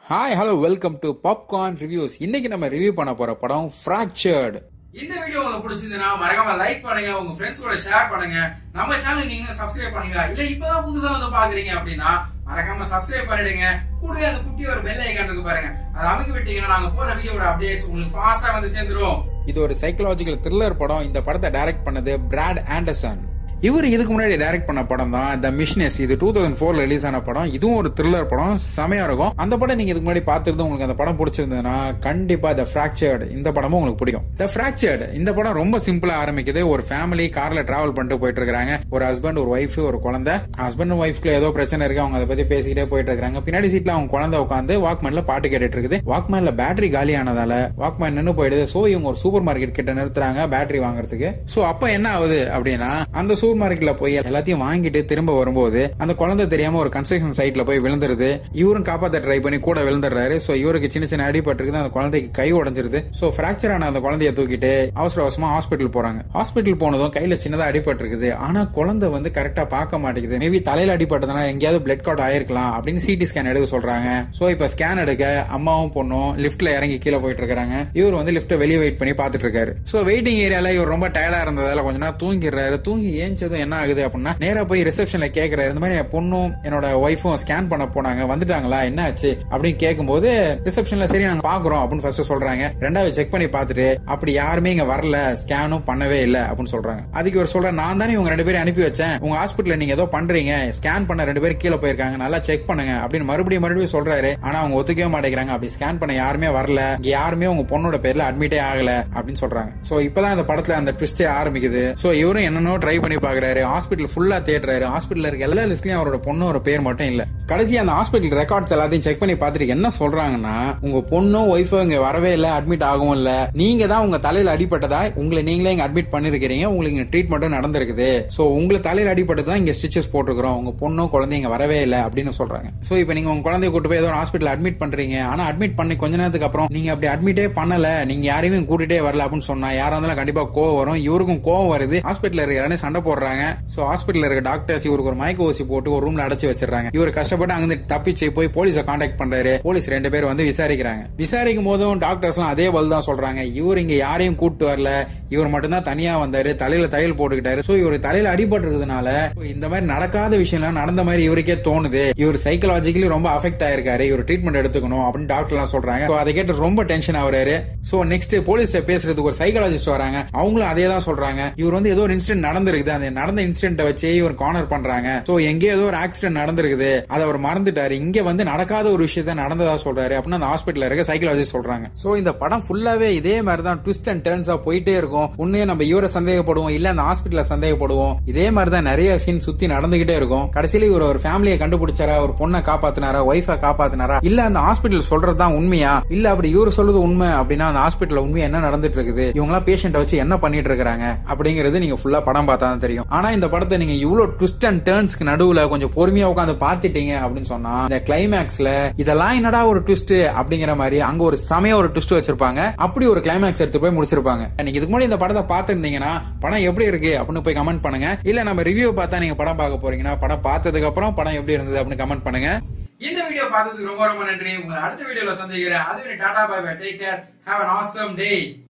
hi hello welcome to popcorn reviews இன்னைக்கு நம்ம review பண்ண போற படம் ஃப்ராக்சர்டு இந்த வீடியோ உங்களுக்கு பிடிச்சிருந்ததுன்னா மறக்காம லைக் பண்ணுங்க உங்க ஃப்ரெண்ட்ஸோட ஷேர் பண்ணுங்க நம்ம சேனல் நீங்க சப்ஸ்கிரைப் பண்ணுங்க இல்ல இப்பதான் புதுசா வந்து பாக்குறீங்க அப்படின்னா மறக்காம சப்ஸ்கிரைப் பண்ணிடுங்க கூடவே அந்த குட்டி ஒரு பெல் ஐக்கான் இருக்கு பாருங்க அதை அமைக்க விட்டீங்கன்னா நாங்க போற வீடியோட அப்டேட்ஸ் உங்களுக்கு ஃபாஸ்டா வந்து சேர்ந்துரும் இது ஒரு சைக்கலாஜிக்கல் த்ரில்லர் படம் இந்த படத்தை டைரக்ட் பண்ணது பிராட் ஆண்டர்சன் இவர் இதுக்கு முன்னாடி டைரக்ட் பண்ண படம் தான் த மிஷினஸ் இது டூ தௌசண்ட் ஃபோர்ல ரிலீஸ் ஆன படம் இதுவும் ஒரு த்ரில்லர் படம் செமையா இருக்கும் அந்த படம் நீங்க இதுக்கு முன்னாடி பார்த்திருந்து உங்களுக்கு அந்த படம் பிடிச்சிருந்ததுன்னா கண்டிப்பா த ஃபிராக்சர்டு இந்த படமும் உங்களுக்கு பிடிக்கும் த ஃபிராக்சர்டு இந்த படம் ரொம்ப சிம்பிளா ஆரம்பிக்குது ஒரு ஃபேமிலி கார்ல டிராவல் பண்ணிட்டு போயிட்டு இருக்காங்க ஒரு ஹஸ்பண்ட் ஒரு ஒய்ஃப் ஒரு குழந்தை ஹஸ்பண்ட் ஒய்ஃப்ல ஏதோ பிரச்சனை இருக்கு அவங்க அதை பத்தி பேசிக்கிட்டே போயிட்டு இருக்காங்க பின்னாடி சீட்ல அவங்க குழந்தை உட்காந்து வாக்மேன்ல பாட்டு கேட்டுட்டு இருக்குது வாக்மேன்ல பேட்டரி காலி ஆனதால வாக்மேன் நின்னு போயிடுது சோ இவங்க ஒரு சூப்பர் மார்க்கெட் கிட்ட நிறுத்துறாங்க பேட்டரி வாங்குறதுக்கு சோ அப்ப என்ன ஆகுது அப்படின்னா அந்த சூப்பர் மார்க்கெட்ல போய் எல்லாத்தையும் வாங்கிட்டு திரும்ப வரும்போது அந்த குழந்தை தெரியாம ஒரு கன்ஸ்ட்ரக்ஷன் சைட்ல போய் விழுந்துருது இவரும் காப்பாத்த ட்ரை பண்ணி கூட விழுந்துடுறாரு சோ இவருக்கு சின்ன சின்ன அடிபட்டிருக்குது அந்த குழந்தைக்கு கை உடைஞ்சிருது சோ பிராக்சர் ஆன அந்த குழந்தைய தூக்கிட்டு அவசர அவசரமா ஹாஸ்பிட்டல் போறாங்க ஹாஸ்பிட்டல் போனதும் கையில சின்னதா அடிபட்டிருக்குது ஆனா குழந்தை வந்து கரெக்டா பார்க்க மாட்டேங்குது மேபி தலையில அடிபட்டதுனால எங்கேயாவது பிளட் காட் ஆயிருக்கலாம் அப்படின்னு சிடி ஸ்கேன் எடுக்க சொல்றாங்க சோ இப்ப ஸ்கேன் எடுக்க அம்மாவும் பொண்ணும் லிப்ட்ல இறங்கி கீழே போயிட்டு இருக்காங்க இவர் வந்து லிப்ட வெளியே வெயிட் பண்ணி பாத்துட்டு இருக்காரு சோ வெயிட்டிங் ஏரியால இவர் ரொம்ப டயர்டா இருந்ததால கொஞ்ச நேரம் தூங்கிடுறாரு தூங்கி ஏஞ்சதும் என்ன ஆகுது அப்படின்னா நேரா போய் ரிசப்ஷன்ல கேக்குறாரு இந்த மாதிரி என் பொண்ணும் என்னோட ஒய்ஃபும் ஸ்கேன் பண்ண போனாங்க வந்துட்டாங்களா என்ன ஆச்சு அப்படின்னு கேட்கும்போது ரிசப்ஷன்ல சரி நாங்க பாக்குறோம் அப்படின்னு ஃபர்ஸ்ட் சொல்றாங்க ரெண்டாவது செக் பண்ணி பார்த்துட்டு அப்படி யாருமே இங்க வரல ஸ்கேனும் பண்ணவே இல்ல அப்படின்னு சொல்றாங்க அதுக்கு இவர் சொல்ற நான் தானே இவங்க ரெண்டு பேரும் அனுப்பி வச்சேன் உங்க ஹாஸ்பிட்டல்ல நீங்க ஏதோ பண்றீங்க ஸ்கேன் பண்ண ரெண்டு பேரும் கீழே போயிருக்காங்க நல்லா செக் பண்ணுங்க அப்படின்னு மறுபடியும் மறுபடியும் சொல்றாரு ஆனா அவங்க ஒத்துக்கவே மாட்டேங்கிறாங்க அப்படி ஸ்கேன் பண்ண யாருமே வரல இங்க யாருமே உங்க பொண்ணோட பேர்ல அட்மிட்டே ஆகல அப்படின்னு சொல்றாங்க சோ இப்பதான் அந்த படத்துல அந்த ட்விஸ்டே ஆரம்பிக்குது சோ இவரும் என்னென்னோ ட்ரை பண்ணி பாக்குறாரு ஹாஸ்பிட்டல் ஃபுல்லா தேடுறாரு ஹாஸ்பிட்டல்ல இருக்க எல்லா லிஸ்ட்லயும் அவரோட பொண்ணோட பேர் மட்டும் இல்ல கடைசி அந்த ஹாஸ்பிட்டல் ரெக்கார்ட்ஸ் எல்லாத்தையும் செக் பண்ணி பார்த்துட்டு என்ன சொல்றாங்கன்னா உங்க பொண்ணும் ஒய்ஃபும் இங்க வரவே இல்ல அட்மிட் ஆகவும் இல்ல நீங்க தான் உங்க தலையில அடிபட்டதா உங்களை நீங்களே இங்க அட்மிட் பண்ணிருக்கீங்க உங்களுக்கு இங்க ட்ரீட்மெண்ட்டும் நடந்திருக்குது சோ உங்களை தலையில அடிபட்டு தான் இங்க ஸ்டிச்சஸ் போட்டுருக்கோம் உங்க பொண்ணும் குழந்தை இங்க வரவே இல்ல அப்படின்னு சொல்றாங்க சோ இப்போ நீங்க உங்க குழந்தைய கூட்டு போய் ஏதோ ஹாஸ்பிட்டல் அட்மிட் பண்றீங்க ஆனா அட்மிட் பண்ணி கொஞ்ச நேரத்துக்கு அப்புறம் நீங்க அப்படி அட்மிட்டே பண்ணல நீங்க யாரையுமே கூட்டிட்டே வரல அப்படின்னு சொன்னா யாரா இருந்தாலும் கண்டிப்பா கோவம் வரும் இவருக்கும் கோவம் வருது ஹாஸ்பிட்டல் இருக்க யாரே சண்டை போடுறாங்க சோ ஹாஸ்பிட்டல் இருக்க டாக்டர்ஸ் இவருக்கு ஒரு மயக்க ஊசி போட்டு ஒரு ரூம்ல அடைச்சு வச்சிடறாங்க இவர் கஷ்டப்பட்டு அங்கிருந்து தப்பிச்சு போய் போலீஸை காண்டாக்ட் பண்றாரு போலீஸ் ரெண்டு பேர் வந்து விசாரிக்கிறாங்க விசாரிக்கும் போதும் டாக்டர்ஸ் எல்லாம் அதே பதில் தான் சொல்றாங்க இவர் இங்க யாரையும் கூட்டு வரல இவர் மட்டும் தான் தனியா வந்தாரு தலையில தையல் போட்டுக்கிட்டாரு சோ இவர் தலையில அடிபட்டிருக்கிறதுனால இந்த மாதிரி நடக்காத விஷயம் நடந்த மாதிரி இவருக்கே தோணுது இவர் சைக்கலாஜிக்கலி ரொம்ப அஃபெக்ட் ஆயிருக்காரு இவர் ட்ரீட்மெண்ட் எடுத்துக்கணும் அப்படின்னு டாக்டர் எல்லாம் சொல்றாங்க So அதை கேட்டு ரொம்ப டென்ஷன் ஆகுறாரு சோ நெக்ஸ்ட் போலீஸ் பேசுறதுக்கு ஒரு சைக்காலஜிஸ்ட் வராங்க அவங்களும் அதே தான் சொல்றாங்க இவர் வந்து ஏதோ ஒரு இன்சிடென்ட் நடந்திருக்குது அந்த நடந்த இன்சிடென்ட் வச்சு இவர் கார்னர் பண்றாங்க சோ எங்கேயோ ஏதோ ஒரு ஆக்சிடென்ட் நடந்திருக்குது அதை அவர் மறந்துட்டாரு இங்க வந்து நடக்காத ஒரு விஷயத்த நடந்ததா சொல்றாரு அப்படின்னு அந்த ஹாஸ்பிட்டல் இருக்க சைக்காலஜிஸ்ட் சொல்றாங்க சோ இந்த படம் ஃபுல்லாவே இதே மாதிரி தான் ட்விஸ்ட் அண்ட் டர்ன்ஸா போயிட்டே இருக்கும் உன்னையே நம்ம இவரை சந்தேகப்படுவோம் இல்ல அந்த ஹாஸ்பிட்டல சந்தேகப்படுவோம் இதே மாதிரி தான் நிறைய சீன் சுத்தி நடந்துகிட்டே இருக்கும் கடைசியில இவர் ஒரு ஃபேமிலியை கண்டுபிடிச்சாரா ஒரு பொண்ணை காப்பாத்தினாரா ஒய்ஃபை காப்பாத்தினாரா இல்ல அந்த ஹாஸ்பிட்டல் சொல்றதுதான் உண்மையா இல்ல அப்படி இவர் சொல்றது உண்மை அப்படின்னா அந்த ஹாஸ்பிட்டல் உண்மையா என்ன நடந்துட்டு இருக்குது இவங்க எல்லாம் பேஷண்ட வச்சு என்ன பண்ணிட்டு இருக்காங்க அப்படிங்கிறது நீங்க ஃபுல்லா படம் பார்த்தா தான் தெரியும் ஆனா இந்த படத்தை நீங்க இவ்வளவு ட்விஸ்ட் அண்ட் டர்ன்ஸ்க்கு நடுவுல கொஞ்சம் பொறுமையா உட்காந்து பாத்துட்டீங்க அப்படின்னு சொன்னா இந்த கிளைமேக்ஸ்ல இதெல்லாம் என்னடா ஒரு ட்விஸ்ட் அப்படிங்கிற மாதிரி அங்க ஒரு சமய ஒரு ட்விஸ்ட் வச்சிருப்பாங்க அப்படி ஒரு கிளைமேக்ஸ் எடுத்து போய் முடிச்சிருப்பாங்க நீங்க இதுக்கு முன்னாடி இந்த படத்தை பார்த்திருந்தீங்கன்னா படம் எப்படி இருக்கு அப்படின்னு போய் கமெண்ட் பண்ணுங்க இல்ல நம்ம ரிவ்யூ பார்த்தா நீங்க படம் பார்க்க போறீங்கன்னா படம் பார்த்ததுக்கு அப்புறம் படம் எப்படி இருந்தது அப்படின்னு கமெண்ட் பண்ணுங்க இந்த வீடியோ பார்த்ததுக்கு ரொம்ப ரொம்ப நன்றி உங்களை அடுத்த வீடியோல சந்திக்கிறேன் அதுவரை tata bye bye take care have an awesome day